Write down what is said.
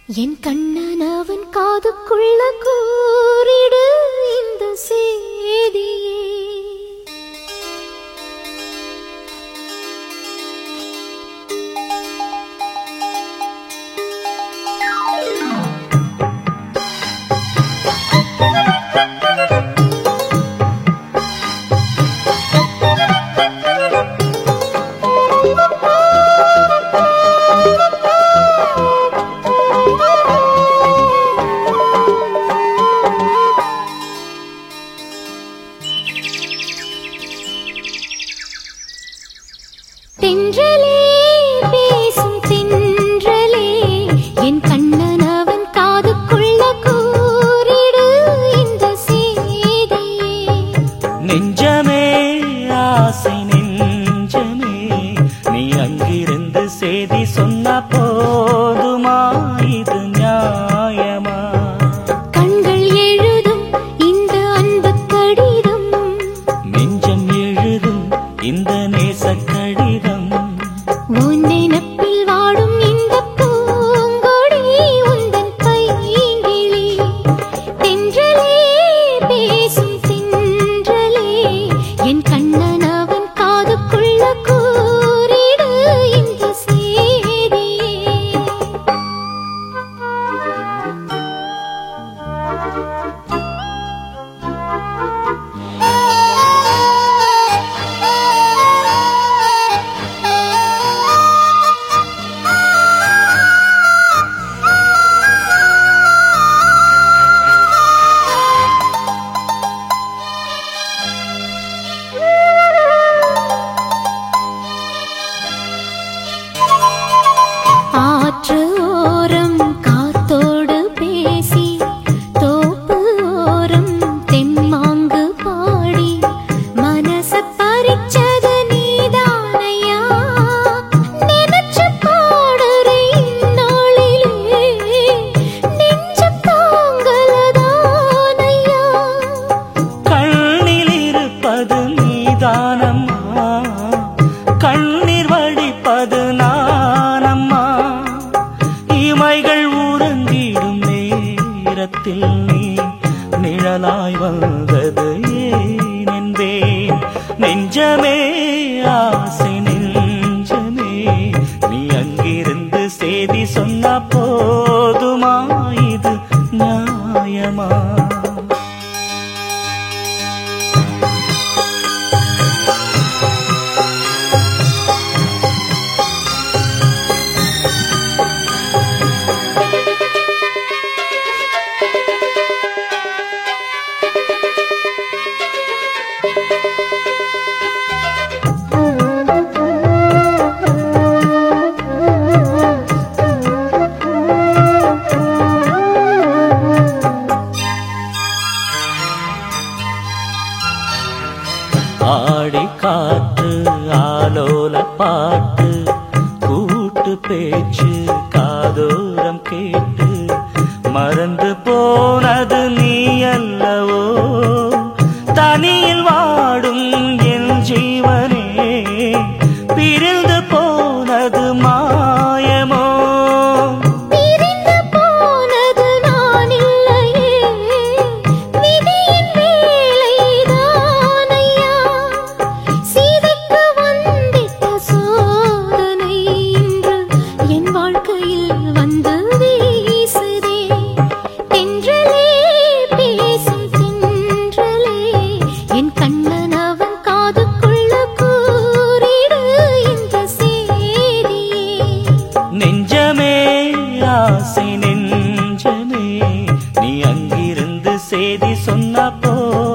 என் கண்ணன் அவன் காதுக்குள்ள கூறிடு இந்த செய்தியே தென்றலே பேசும் தென்றலே என் கண்ணன் அவன் காதுக்குள்ள கூறிடு இந்த செய்தியே நெஞ்சமே ஆசை நெஞ்சமே நீ அங்கிருந்து செய்தி சொன்ன போதுமா இது நியாயமா கண்கள் எழுதும் இந்த அன்பு கடிதம் நெஞ்சம் எழுதும் இந்த நேச கடிதம் உன் நினப்பில் வாடும் இந்த பூங்கொடி உந்தன் பைங்கிளி தென்றலே பேசும் தென்றலே என் கண்ணன் அவன் காதுக்குள்ள கூறிடு இந்த செய்தியே ஆற்று ஓரம் காத்தோடு பேசி தோப்பு ஓரம் தெம்மாங்கு பாடி மனச பறிச்சது நீதானையா நினைச்சு பாடுறே இந்நாளிலே நெஞ்சு தாங்கலதானையா கண்ணில் இருப்பது நீதானம்மா கண்ணீர் வடிப்பது நானம்மா இமைகள் உறங்கிடும் நேரத்தில் நீ நிழலாய் வந்தது ஏன் என்பேன் நெஞ்சமே ஆசை நெஞ்சமே நீ அங்கிருந்து செய்தி சொன்ன போதுமா இது நியாயமா ஆடி காற்று ஆலோல பாட்டு கூட்டு பேச்சு காதோரம் கேட்டு மறந்து போனது நீ அல்லவோ தனியில் வாடும் என் ஜீவனே பிரிந்து போனது மாயமோ பிரிந்து போனது நான் இல்லையே விதியின் வேலைதானையா சீதைக்கு வந்திட்ட சோதனை இன்று என் வாழ்க்கையில் வந்து வீசுதே தென்றலே பேசும் தென்றலே என் கண்ணன் அவன் காதுக்குள்ள கூறிடு இந்த செய்தியே நெஞ்சமே ஆசை நெஞ்சமே நீ அங்கிருந்து செய்தி சொன்ன போ